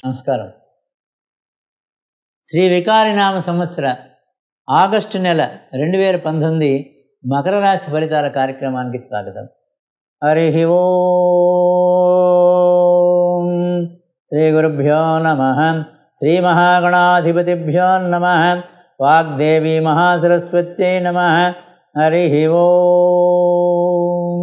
నమస్కారం శ్రీ వికారినామ సంవత్సర ఆగస్టు నెల రెండు వేల పంతొమ్మిది మకర రాశి ఫలితాల కార్యక్రమానికి స్వాగతం హరి ఓం శ్రీ గురుభ్యో నమ శ్రీ మహాగణాధిపతిభ్యో నమ వాగ్దేవి మహాసరస్వత్యై నమ హరి ఓం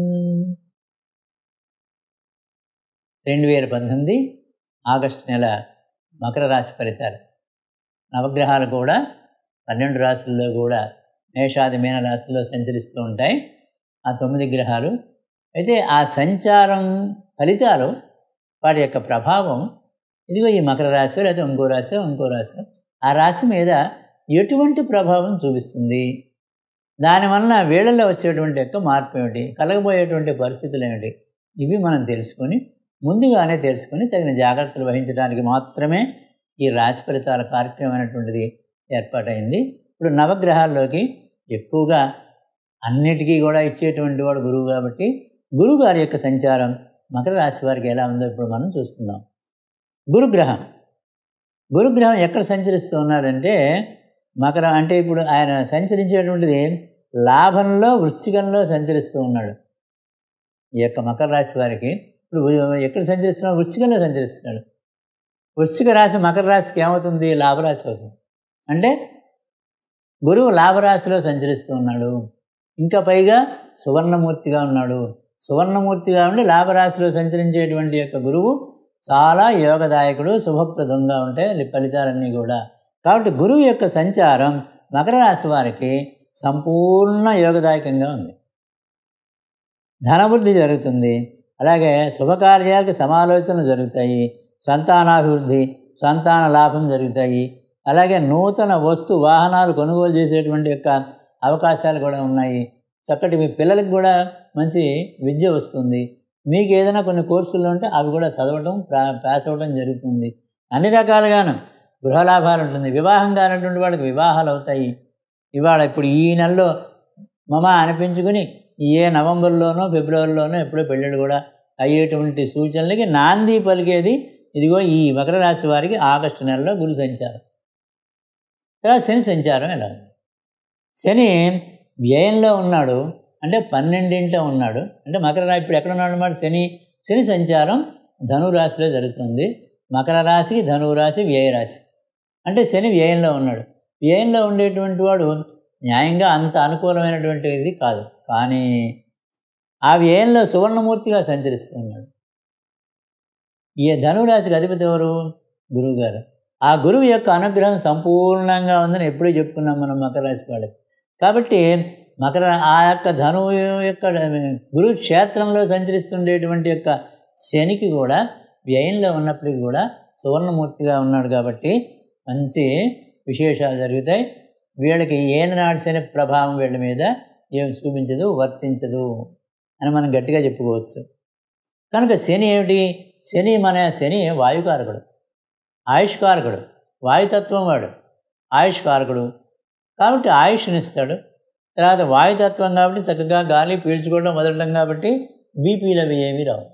రెండు వేల పంతొమ్మిది ఆగస్టు నెల మకర రాశి ఫలితాలు నవగ్రహాలు కూడా పన్నెండు రాశుల్లో కూడా మేషాది మీన రాశుల్లో సంచరిస్తూ ఉంటాయి ఆ తొమ్మిది గ్రహాలు అయితే ఆ సంచారం ఫలితాలు వాటి యొక్క ప్రభావం ఇదిగో ఈ మకర రాశి లేదా ఇంకో రాశి ఇంకో రాశి ఆ రాశి మీద ఎటువంటి ప్రభావం చూపిస్తుంది దానివల్ల వీళ్ళల్లో వచ్చేటువంటి యొక్క మార్పు ఏమిటి కలగబోయేటువంటి పరిస్థితులు ఏమిటి ఇవి మనం తెలుసుకొని ముందుగానే తెలుసుకొని తగిన జాగ్రత్తలు వహించడానికి మాత్రమే ఈ రాశి ఫలితాల కార్యక్రమం అనేటువంటిది ఏర్పాటైంది ఇప్పుడు నవగ్రహాల్లోకి ఎక్కువగా అన్నిటికీ కూడా ఇచ్చేటువంటి వాడు గురువు కాబట్టి గురువు గారి యొక్క సంచారం మకర రాశి వారికి ఎలా ఉందో ఇప్పుడు మనం చూసుకుందాం గురుగ్రహం గురుగ్రహం ఎక్కడ సంచరిస్తూ ఉన్నాడంటే మకర అంటే ఇప్పుడు ఆయన సంచరించేటువంటిది లాభంలో వృశ్చికంలో సంచరిస్తూ ఉన్నాడు ఈ యొక్క మకర రాశి వారికి ఇప్పుడు ఎక్కడ సంచరిస్తున్నాడు వృశ్చికంలో సంచరిస్తున్నాడు వృశ్చిక రాశి మకర రాశికి ఏమవుతుంది లాభరాశి అవుతుంది అంటే గురువు లాభరాశిలో సంచరిస్తూ ఉన్నాడు ఇంకా పైగా సువర్ణమూర్తిగా ఉన్నాడు సువర్ణమూర్తిగా ఉండి లాభరాశిలో సంచరించేటువంటి యొక్క గురువు చాలా యోగదాయకుడు శుభప్రదంగా ఉంటాయి ఫలితాలన్నీ కూడా కాబట్టి గురువు యొక్క సంచారం మకర రాశి వారికి సంపూర్ణ యోగదాయకంగా ఉంది ధనవృద్ధి జరుగుతుంది అలాగే శుభకార్యాలకు సమాలోచనలు జరుగుతాయి సంతానాభివృద్ధి సంతాన లాభం జరుగుతాయి అలాగే నూతన వస్తు వాహనాలు కొనుగోలు చేసేటువంటి యొక్క అవకాశాలు కూడా ఉన్నాయి చక్కటి మీ పిల్లలకు కూడా మంచి విద్య వస్తుంది మీకు ఏదైనా కొన్ని కోర్సులు ఉంటే అవి కూడా చదవటం పాస్ అవ్వడం జరుగుతుంది అన్ని రకాలుగాను గృహలాభాలు ఉంటుంది వివాహం కానటువంటి వాళ్ళకి వివాహాలు అవుతాయి ఇవాళ ఇప్పుడు ఈ నెలలో మమ అనిపించుకుని ఏ నవంబర్లోనో ఫిబ్రవరిలోనో ఎప్పుడో పెళ్ళిళ్ళు కూడా అయ్యేటువంటి సూచనలకి నాంది పలికేది ఇదిగో ఈ మకర రాశి వారికి ఆగస్టు నెలలో గురు సంచారం తర్వాత శని సంచారం ఎలా ఉంది శని వ్యయంలో ఉన్నాడు అంటే పన్నెండింట ఉన్నాడు అంటే మకర రాశి ఇప్పుడు ఎక్కడ ఉన్నాడు అన్నమాట శని శని సంచారం ధనురాశిలో జరుగుతుంది మకర రాశికి ధనురాశి వ్యయరాశి అంటే శని వ్యయంలో ఉన్నాడు వ్యయంలో ఉండేటువంటి వాడు న్యాయంగా అంత అనుకూలమైనటువంటిది కాదు కానీ ఆ వ్యయంలో సువర్ణమూర్తిగా సంచరిస్తూ ఉన్నాడు ఈ ధనురాశికి అధిపతి ఎవరు గురువుగారు ఆ గురువు యొక్క అనుగ్రహం సంపూర్ణంగా ఉందని ఎప్పుడూ చెప్పుకున్నాం మనం మకర రాశి వాళ్ళకి కాబట్టి మకర ఆ యొక్క ధనువు యొక్క గురు క్షేత్రంలో సంచరిస్తుండేటువంటి యొక్క శనికి కూడా వ్యయంలో ఉన్నప్పటికీ కూడా సువర్ణమూర్తిగా ఉన్నాడు కాబట్టి మంచి విశేషాలు జరుగుతాయి వీళ్ళకి ఏనాడు శని ప్రభావం వీళ్ళ మీద ఏం చూపించదు వర్తించదు అని మనం గట్టిగా చెప్పుకోవచ్చు కనుక శని ఏమిటి శని మన శని వాయుకారకుడు ఆయుష్కారకుడు వాయుతత్వం వాడు ఆయుష్కారకుడు కాబట్టి ఆయుష్నిస్తాడు తర్వాత వాయుతత్వం కాబట్టి చక్కగా గాలి పీల్చుకోవడం వదలడం కాబట్టి బీపీలు అవి ఏమీ రావు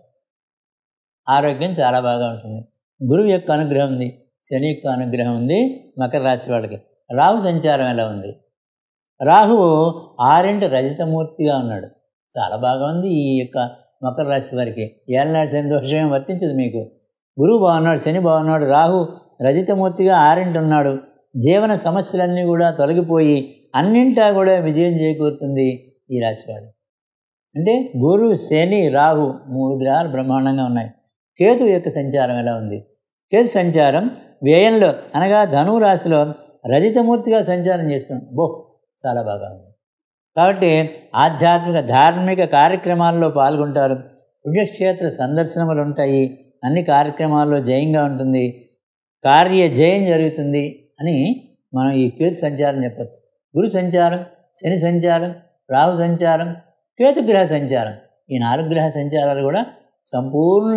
ఆరోగ్యం చాలా బాగా ఉంటుంది గురువు యొక్క అనుగ్రహం ఉంది శని యొక్క అనుగ్రహం ఉంది మకర రాశి వాళ్ళకి రాహు సంచారం ఎలా ఉంది రాహువు ఆరింటి రజితమూర్తిగా ఉన్నాడు చాలా బాగా ఉంది ఈ యొక్క మకర రాశి వారికి ఏళ్ళనాడు శని దోషం వర్తించదు మీకు గురువు బాగున్నాడు శని బాగున్నాడు రాహు రజితమూర్తిగా ఆరింటి ఉన్నాడు జీవన సమస్యలన్నీ కూడా తొలగిపోయి అన్నింటా కూడా విజయం చేకూరుతుంది ఈ రాశివాడు అంటే గురు శని రాహు మూడు గ్రహాలు బ్రహ్మాండంగా ఉన్నాయి కేతు యొక్క సంచారం ఎలా ఉంది కేతు సంచారం వ్యయంలో అనగా ధనువు రాశిలో రజితమూర్తిగా సంచారం చేస్తుంది బో చాలా బాగా ఉంది కాబట్టి ఆధ్యాత్మిక ధార్మిక కార్యక్రమాల్లో పాల్గొంటారు పుణ్యక్షేత్ర సందర్శనములు ఉంటాయి అన్ని కార్యక్రమాల్లో జయంగా ఉంటుంది కార్య జయం జరుగుతుంది అని మనం ఈ కేతు సంచారం చెప్పచ్చు గురు సంచారం శని సంచారం రాహు సంచారం కేతుగ్రహ సంచారం ఈ నాలుగు గ్రహ సంచారాలు కూడా సంపూర్ణ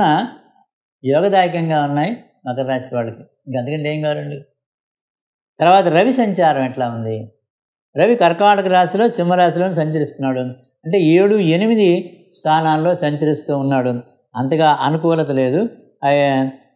యోగదాయకంగా ఉన్నాయి మకర రాశి వాళ్ళకి ఇంకంతకంటే ఏం కావాలండి తర్వాత రవి సంచారం ఎట్లా ఉంది రవి కర్కాటక రాశిలో సింహరాశిలో సంచరిస్తున్నాడు అంటే ఏడు ఎనిమిది స్థానాల్లో సంచరిస్తూ ఉన్నాడు అంతగా అనుకూలత లేదు ఆ-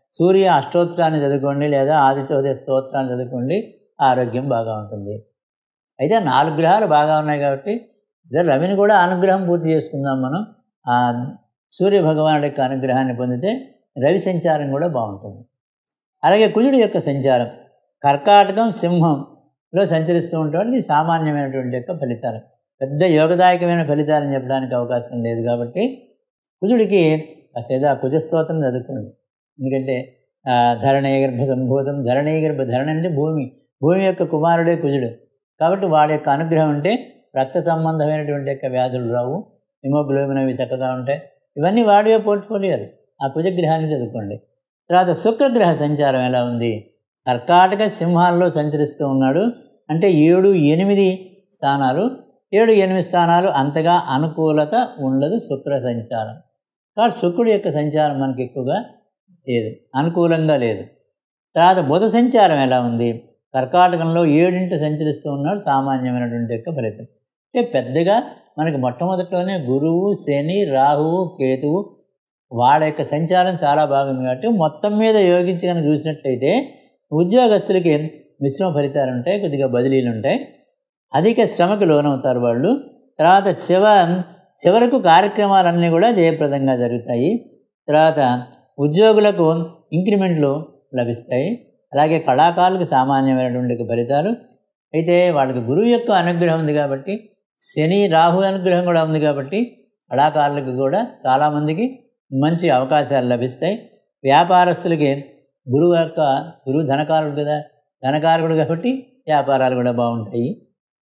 సూర్య అష్టోత్తరాన్ని చదువుకోండి లేదా ఆదిత్యోదయ స్తోత్రాన్ని చదువుకోండి ఆరోగ్యం బాగా ఉంటుంది అయితే నాలుగు గ్రహాలు బాగా ఉన్నాయి కాబట్టి ఇదే రవిని కూడా అనుగ్రహం పూర్తి చేసుకుందాం మనం ఆ సూర్య భగవానుడి యొక్క అనుగ్రహాన్ని పొందితే రవి సంచారం కూడా బాగుంటుంది అలాగే కుజుడి యొక్క సంచారం కర్కాటకం సింహంలో సంచరిస్తూ ఉంటాడు ఇది సామాన్యమైనటువంటి యొక్క ఫలితాలు పెద్ద యోగదాయకమైన ఫలితాలని చెప్పడానికి అవకాశం లేదు కాబట్టి కుజుడికి కాసేదో ఆ కుజస్తోత్రం చదువుకోండి ఎందుకంటే ఆ, ధరణీ గర్భ సంభూతం ధరణీ గర్భ ధరణి అంటే భూమి భూమి యొక్క కుమారుడే కుజుడు కాబట్టి వాడి యొక్క అనుగ్రహం ఉంటే రక్త సంబంధమైనటువంటి యొక్క వ్యాధులు రావు హిమోగ్లోబిన్ అవి చక్కగా ఉంటాయి ఇవన్నీ వాడి పోర్ట్ఫోలియోలు ఆ కుజగ్రహాన్ని చదువుకోండి తర్వాత శుక్రగ్రహ సంచారం ఎలా ఉంది కర్కాటక సింహాల్లో సంచరిస్తూ ఉన్నాడు అంటే ఏడు ఎనిమిది స్థానాలు ఏడు ఎనిమిది స్థానాలు అంతగా అనుకూలత ఉండదు శుక్ర సంచారం కాబట్టి శుక్రుడి యొక్క సంచారం మనకి ఎక్కువగా లేదు అనుకూలంగా లేదు తర్వాత బుధ సంచారం ఎలా ఉంది కర్కాటకంలో ఏడింటి సంచరిస్తూ ఉన్నాడు సామాన్యమైనటువంటి యొక్క ఫలితం అంటే పెద్దగా మనకి మొట్టమొదటిలోనే గురువు శని రాహువు కేతువు వాళ్ళ యొక్క సంచారం చాలా బాగుంది కాబట్టి మొత్తం మీద యోగించి కనుక చూసినట్లయితే ఉద్యోగస్తులకి మిశ్రమ ఫలితాలు ఉంటాయి కొద్దిగా బదిలీలు ఉంటాయి అధిక శ్రమకు లోనవుతారు వాళ్ళు తర్వాత చివ చివరకు కార్యక్రమాలన్నీ కూడా జయప్రదంగా జరుగుతాయి తర్వాత ఉద్యోగులకు ఇంక్రిమెంట్లు లభిస్తాయి అలాగే కళాకారులకు సామాన్యమైనటువంటి ఫలితాలు అయితే వాళ్ళకి గురువు యొక్క అనుగ్రహం ఉంది కాబట్టి శని రాహు అనుగ్రహం కూడా ఉంది కాబట్టి కళాకారులకు కూడా చాలామందికి మంచి అవకాశాలు లభిస్తాయి వ్యాపారస్తులకి గురువు యొక్క గురువు ధనకారుడు కదా ధనకారకుడు కాబట్టి వ్యాపారాలు కూడా బాగుంటాయి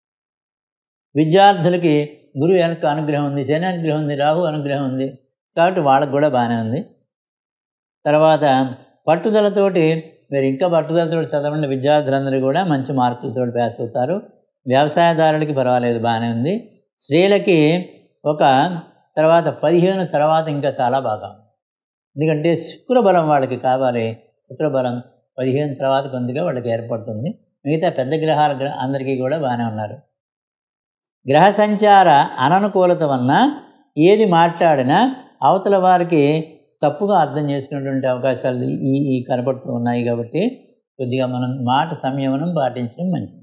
విద్యార్థులకి గురువు యొక్క అనుగ్రహం ఉంది శని అనుగ్రహం ఉంది రాహు అనుగ్రహం ఉంది కాబట్టి వాళ్ళకు కూడా బాగానే ఉంది తర్వాత పట్టుదలతోటి మీరు ఇంకా పట్టుదలతో చదవండి విద్యార్థులందరూ కూడా మంచి మార్కులతో పాస్ అవుతారు వ్యవసాయదారులకి పర్వాలేదు బాగానే ఉంది స్త్రీలకి ఒక తర్వాత పదిహేను తర్వాత ఇంకా చాలా బాగా ఉంది ఎందుకంటే శుక్రబలం వాళ్ళకి కావాలి శుక్రబలం పదిహేను తర్వాత కొద్దిగా వాళ్ళకి ఏర్పడుతుంది మిగతా పెద్ద గ్రహాల గ్రహ అందరికీ కూడా బాగానే ఉన్నారు గ్రహ సంచార అననుకూలత వలన ఏది మాట్లాడినా అవతల వారికి తప్పుగా అర్థం చేసుకునేటువంటి అవకాశాలు ఈ ఈ కనపడుతూ ఉన్నాయి కాబట్టి కొద్దిగా మనం మాట సంయమనం పాటించడం మంచిది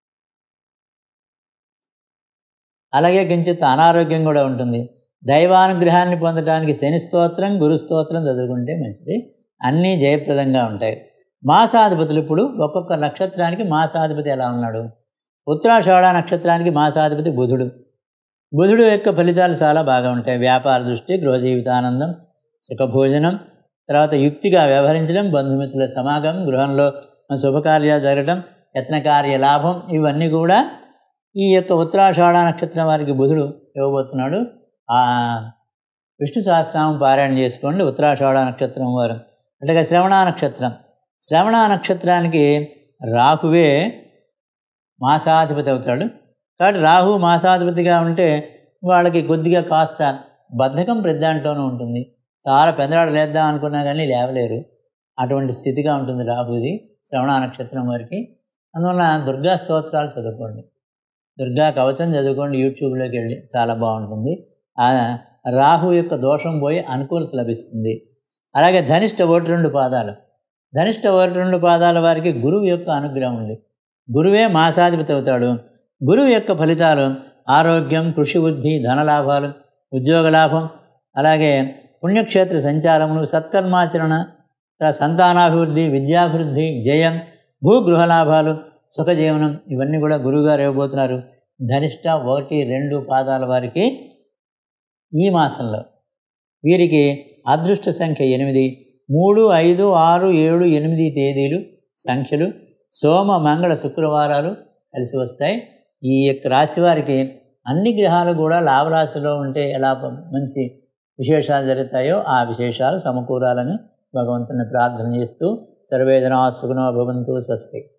అలాగే కించిత్ అనారోగ్యం కూడా ఉంటుంది దైవానుగ్రహాన్ని పొందడానికి శని స్తోత్రం గురు స్తోత్రం చదువుకుంటే మంచిది అన్నీ జయప్రదంగా ఉంటాయి మాసాధిపతులు ఇప్పుడు ఒక్కొక్క నక్షత్రానికి మాసాధిపతి ఎలా ఉన్నాడు ఉత్తరాషాఢ నక్షత్రానికి మాసాధిపతి బుధుడు బుధుడు యొక్క ఫలితాలు చాలా బాగా ఉంటాయి వ్యాపార దృష్టి గృహ జీవితానందం సుఖభోజనం తర్వాత యుక్తిగా వ్యవహరించడం బంధుమిత్రుల సమాగమం గృహంలో శుభకార్యాలు జరగడం యత్నకార్య లాభం ఇవన్నీ కూడా ఈ యొక్క ఉత్తరాషాఢ నక్షత్రం వారికి బుధుడు ఇవ్వబోతున్నాడు ఆ విష్ణు సహస్రనామం పారాయణ చేసుకోండి ఉత్తరాషాఢ నక్షత్రం వారు అంటే శ్రవణ నక్షత్రం శ్రవణ నక్షత్రానికి రాహువే మాసాధిపతి అవుతాడు కాబట్టి రాహు మాసాధిపతిగా ఉంటే వాళ్ళకి కొద్దిగా కాస్త బద్ధకం ప్రతి దాంట్లోనూ ఉంటుంది చాలా పెద్దవాడు లేద్దాం అనుకున్నా కానీ లేవలేరు అటువంటి స్థితిగా ఉంటుంది రాహుది శ్రవణ నక్షత్రం వారికి అందువల్ల దుర్గా స్తోత్రాలు చదువుకోండి దుర్గా కవచం చదువుకోండి యూట్యూబ్లోకి వెళ్ళి చాలా బాగుంటుంది ఆ రాహు యొక్క దోషం పోయి అనుకూలత లభిస్తుంది అలాగే ధనిష్ట ఒకటి రెండు పాదాలు ధనిష్ట ఒకటి రెండు పాదాల వారికి గురువు యొక్క అనుగ్రహం ఉంది గురువే మాసాధిపతి అవుతాడు గురువు యొక్క ఫలితాలు ఆరోగ్యం కృషి వృద్ధి ధనలాభాలు ఉద్యోగ లాభం అలాగే పుణ్యక్షేత్ర సంచారములు సత్కర్మాచరణ సంతానాభివృద్ధి విద్యాభివృద్ధి జయం భూగృహ లాభాలు సుఖజీవనం ఇవన్నీ కూడా గురువుగారు ఇవ్వబోతున్నారు ధనిష్ట ఒకటి రెండు పాదాల వారికి ఈ మాసంలో వీరికి అదృష్ట సంఖ్య ఎనిమిది మూడు ఐదు ఆరు ఏడు ఎనిమిది తేదీలు సంఖ్యలు సోమ మంగళ శుక్రవారాలు కలిసి వస్తాయి ఈ యొక్క రాశి వారికి అన్ని గ్రహాలు కూడా లాభరాశిలో ఉంటే ఎలా మంచి విశేషాలు జరుగుతాయో ఆ విశేషాలు సమకూరాలని భగవంతుని ప్రార్థన చేస్తూ సర్వేదనా సుగుణో భవంతు స్వస్తి